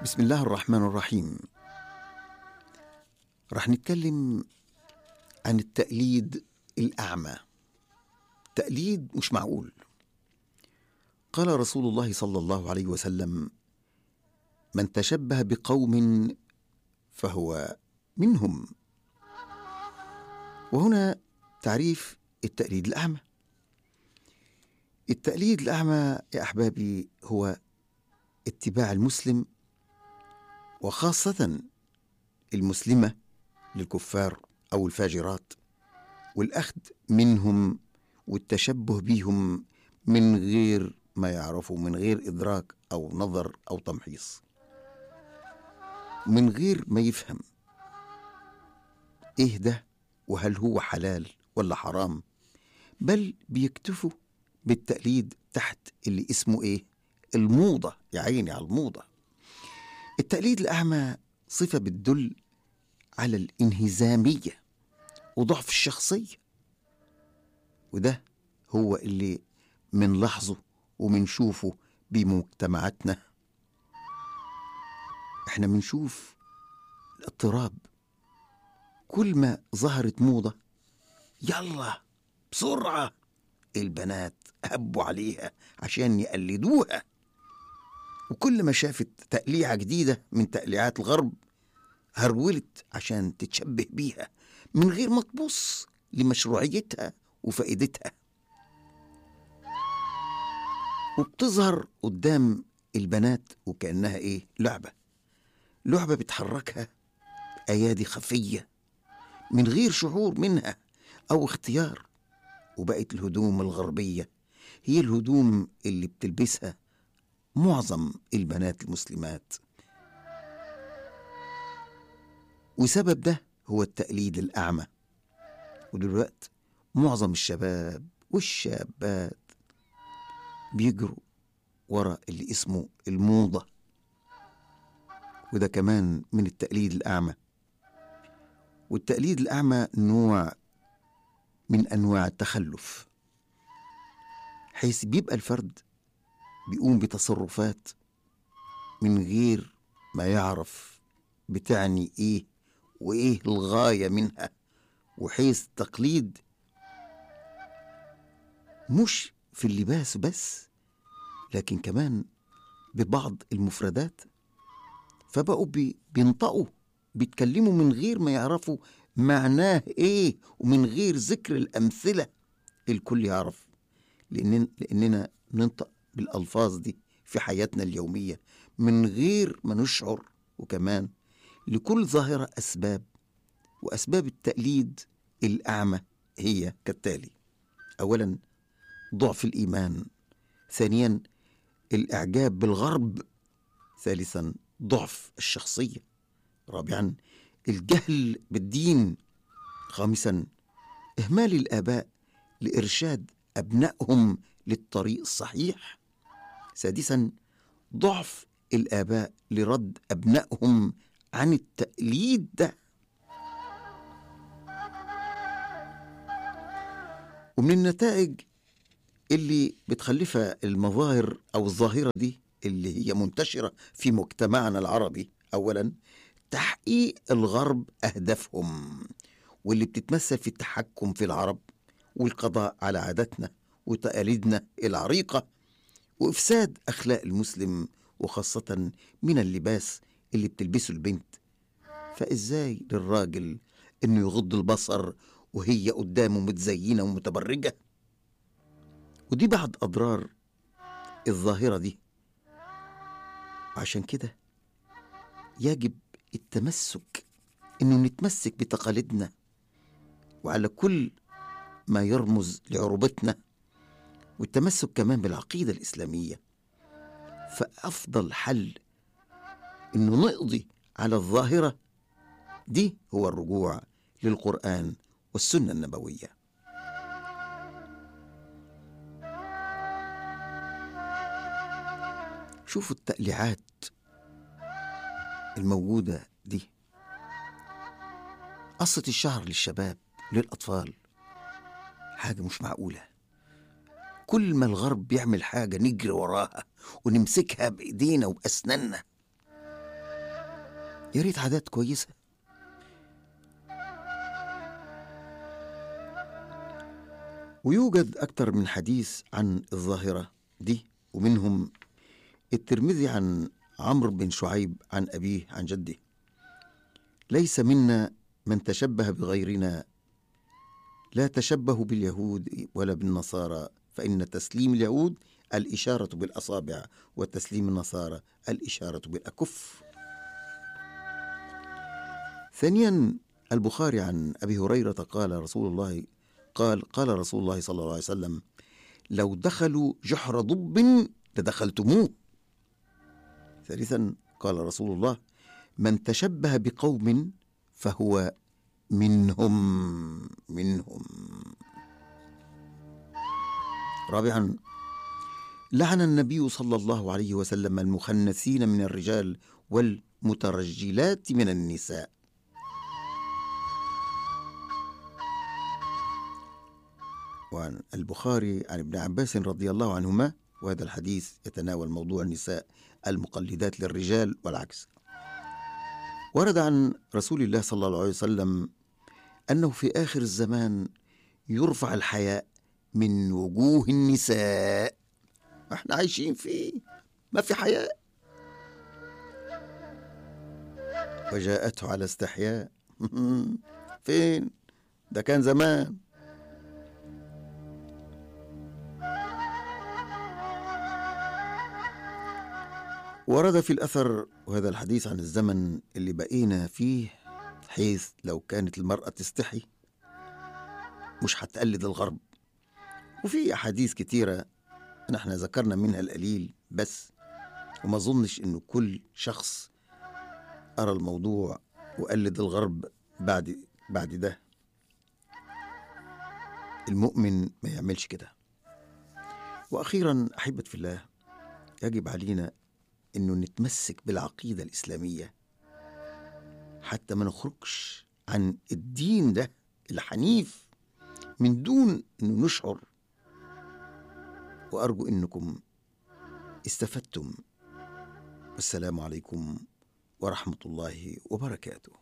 بسم الله الرحمن الرحيم رح نتكلم عن التقليد الأعمى تقليد مش معقول قال رسول الله صلى الله عليه وسلم من تشبه بقوم فهو منهم وهنا تعريف التقليد الأعمى التقليد الأعمى يا أحبابي هو اتباع المسلم وخاصة المسلمة للكفار أو الفاجرات والأخذ منهم والتشبه بهم من غير ما يعرفوا من غير إدراك أو نظر أو تمحيص من غير ما يفهم إيه ده وهل هو حلال ولا حرام بل بيكتفوا بالتقليد تحت اللي اسمه إيه الموضة يا عيني على الموضة التقليد الأعمى صفة بتدل على الانهزامية وضعف الشخصية وده هو اللي منلاحظه ومنشوفه بمجتمعاتنا احنا منشوف الاضطراب كل ما ظهرت موضة يلا بسرعة البنات هبوا عليها عشان يقلدوها وكل ما شافت تقليعة جديدة من تقليعات الغرب هرولت عشان تتشبه بيها من غير ما تبص لمشروعيتها وفائدتها وبتظهر قدام البنات وكأنها إيه لعبة لعبة بتحركها أيادي خفية من غير شعور منها أو اختيار وبقت الهدوم الغربية هي الهدوم اللي بتلبسها معظم البنات المسلمات وسبب ده هو التقليد الأعمى ودلوقتي معظم الشباب والشابات بيجروا ورا اللي اسمه الموضة وده كمان من التقليد الأعمى والتقليد الأعمى نوع من أنواع التخلف حيث بيبقى الفرد بيقوم بتصرفات من غير ما يعرف بتعني ايه وايه الغايه منها وحيث التقليد مش في اللباس بس لكن كمان ببعض المفردات فبقوا بي بينطقوا بيتكلموا من غير ما يعرفوا معناه ايه ومن غير ذكر الامثله الكل يعرف لأننا, لاننا ننطق بالالفاظ دي في حياتنا اليوميه من غير ما نشعر وكمان لكل ظاهره اسباب واسباب التقليد الاعمى هي كالتالي اولا ضعف الايمان ثانيا الاعجاب بالغرب ثالثا ضعف الشخصيه رابعا الجهل بالدين خامسا اهمال الاباء لارشاد ابنائهم للطريق الصحيح سادسا ضعف الاباء لرد ابنائهم عن التقليد ده ومن النتائج اللي بتخلفها المظاهر او الظاهره دي اللي هي منتشره في مجتمعنا العربي اولا تحقيق الغرب اهدافهم واللي بتتمثل في التحكم في العرب والقضاء على عاداتنا وتقاليدنا العريقه وافساد اخلاق المسلم وخاصه من اللباس اللي بتلبسه البنت فازاي للراجل انه يغض البصر وهي قدامه متزينه ومتبرجه ودي بعض اضرار الظاهره دي عشان كده يجب التمسك انه نتمسك بتقاليدنا وعلى كل ما يرمز لعروبتنا والتمسك كمان بالعقيده الاسلاميه فافضل حل انه نقضي على الظاهره دي هو الرجوع للقران والسنه النبويه شوفوا التقليعات الموجودة دي قصة الشهر للشباب للأطفال حاجة مش معقولة كل ما الغرب بيعمل حاجة نجري وراها ونمسكها بإيدينا وبأسناننا يا ريت عادات كويسة ويوجد أكثر من حديث عن الظاهرة دي ومنهم الترمذي عن عمرو بن شعيب عن أبيه عن جده ليس منا من تشبه بغيرنا لا تشبهوا باليهود ولا بالنصارى فإن تسليم اليهود الإشارة بالأصابع وتسليم النصارى الإشارة بالأكف ثانيا البخاري عن أبي هريرة قال رسول الله قال قال رسول الله صلى الله عليه وسلم لو دخلوا جحر ضب لدخلتموه ثالثا قال رسول الله من تشبه بقوم فهو منهم منهم رابعا لعن النبي صلى الله عليه وسلم المخنثين من الرجال والمترجلات من النساء وعن البخاري عن ابن عباس رضي الله عنهما وهذا الحديث يتناول موضوع النساء المقلدات للرجال والعكس ورد عن رسول الله صلى الله عليه وسلم انه في اخر الزمان يرفع الحياء من وجوه النساء احنا عايشين فيه ما في حياء وجاءته على استحياء فين ده كان زمان ورد في الأثر وهذا الحديث عن الزمن اللي بقينا فيه حيث لو كانت المرأة تستحي مش هتقلد الغرب وفي أحاديث كتيرة نحن ذكرنا منها القليل بس وما ظنش إنه كل شخص أرى الموضوع وقلد الغرب بعد بعد ده المؤمن ما يعملش كده وأخيرا أحبة في الله يجب علينا انه نتمسك بالعقيده الاسلاميه حتى ما نخرجش عن الدين ده الحنيف من دون انه نشعر وارجو انكم استفدتم والسلام عليكم ورحمه الله وبركاته